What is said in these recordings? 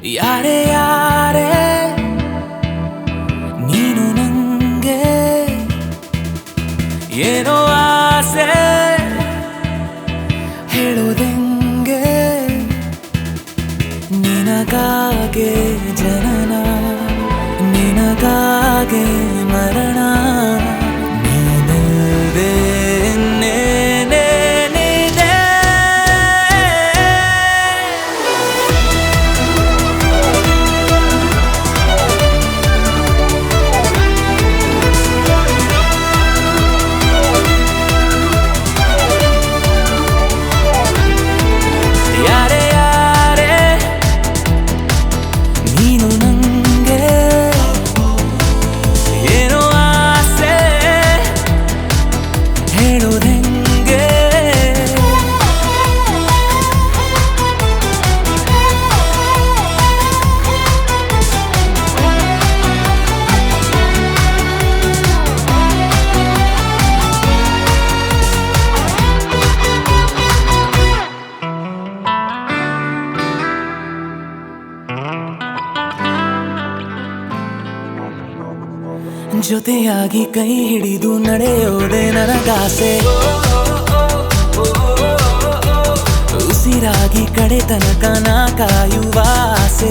ಯಾರೇ ಯಾರೇ ನೀನು ನಂಗೆ ಏನೋ ಆಸೆ ಹೇಳೋದೆಂಗೆ ನಿನಗಾಗೆ ಜನನ ನಿನಗಾಗೆ ಮರಣ ನೀನಲ್ವೇ ಇನ್ನೇನೇನಿದೆ? ಯಾರೇ ಯಾರೇ ನೀನು ನಂಗೆ ಏನೋ ಆಸೆ ಹೇಳೋದೆಂಗೆ ಜೊತೆಯಾಗಿ ಕೈ ಹಿಡಿದು ನಡೆಯೋದೆ ನನಗಾಸೆ ಉಸಿರಾಗಿ ಕಡೆ ತನಕ ನಾ ಕಾಯುವ ಆಸೆ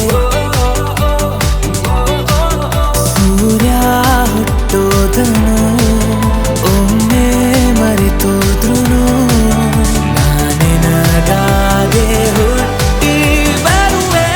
ಸೂರ್ಯ ಹುಟ್ಟೋದನು ಒಮ್ಮೆ ಮರೆತೋದ್ರು ನಾನೇ ನಗಾಗೆ ಹುಟ್ಟಿ ಬರುವೆ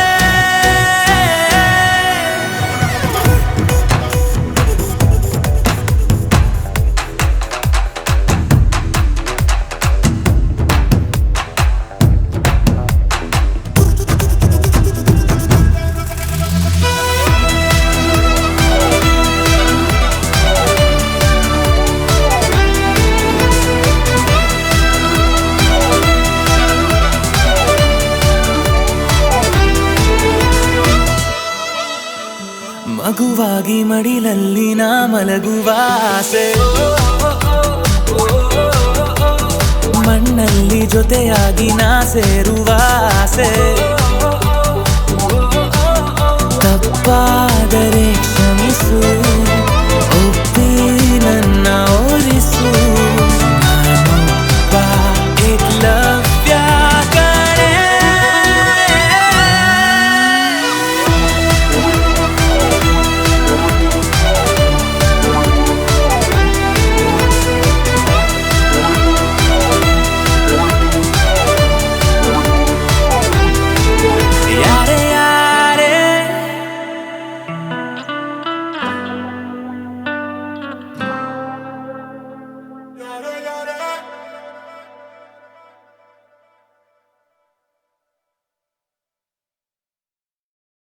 ಮಗುವಾಗಿ ಮಡಿಲಲ್ಲಿ ನಾ ಮಲಗುವ ಆಸೆ ಮಣ್ಣಲ್ಲಿ ಜೊತೆಯಾಗಿ ನಾ ಸೇರುವ ಆಸೆ ತಪ್ಪಾದರೆ